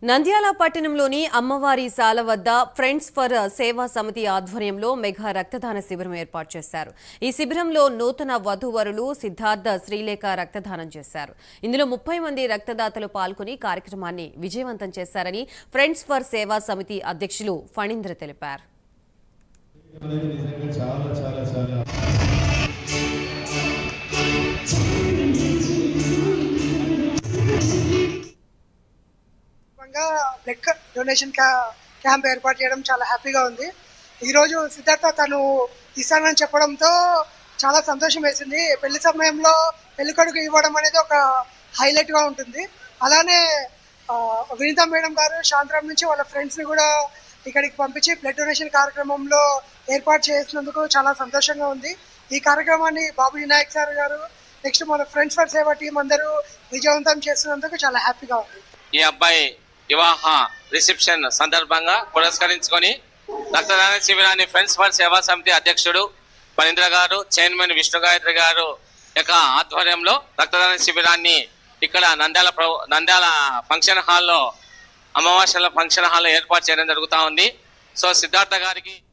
నంద్యాల పట్టణంలోని అమ్మవారి సాల వద్ద ఫ్రెండ్స్ ఫర్ సేవా సమితి ఆధ్వర్యంలో మెగా రక్తదాన శిబిరం ఏర్పాటు చేశారు ఈ శిబిరంలో నూతన వధూవరులు సిద్ధార్థ శ్రీలేఖ రక్తదానం చేశారు ఇందులో ముప్పై మంది రక్తదాతలు పాల్గొని కార్యక్రమాన్ని విజయవంతం చేశారని ఫ్రెండ్స్ ఫర్ సేవా సమితి అధ్యక్షులు ఫణీంద్ర తెలిపారు అనేది నిజంగా చాలా చాలా చాలా సందర్భంగా బ్లడ్ డొనేషన్ క్యా- క్యాంప్ ఏర్పాటు చేయడం చాలా హ్యాపీగా ఉంది ఈరోజు సిద్ధార్థ తను ఇస్తానని చెప్పడంతో చాలా సంతోషం వేసింది పెళ్లి సమయంలో పెళ్లి కొడుకు ఇవ్వడం అనేది ఒక హైలైట్ గా ఉంటుంది అలానే ఆ, వినీత మేడం గారు శాంతరాం నుంచి వాళ్ళ ఫ్రెండ్స్ ని కూడా ఇక్కడికి పంపించి బ్లడ్ డొనేషన్ కార్యక్రమంలో ఏర్పాటు చేసినందుకు చాలా సంతోషంగా ఉంది ఈ కార్యక్రమాన్ని బాబు వినాయక్ సార్ గారు నెక్స్ట్ మన ఫ్రెండ్స్ ఫర్ సేవా టీం అందరూ విజయవంతం చేస్తున్నందుకు చాలా హ్యాపీగా ఉంది ఈ అబ్బాయి వివాహ రిసెప్షన్ సందర్భంగా పురస్కరించుకొని రక్తదాన శిబిరాన్ని ఫ్రెండ్స్ ఫర్ సేవా సమితి అధ్యక్షుడు పనీంద్ర గారు చైర్మన్ విష్ణు గాయత్రి గారు యొక్క ఆధ్వర్యంలో రక్తదాన శిబిరాన్ని ఇక్కడ నంద్యాల ప్రభు నంద్యాల ఫంక్షన్ హాల్లో అమావాస్యల ఫంక్షన్ హాల్లో ఏర్పాటు చేయడం జరుగుతూ ఉంది సో సిద్ధార్థ గారికి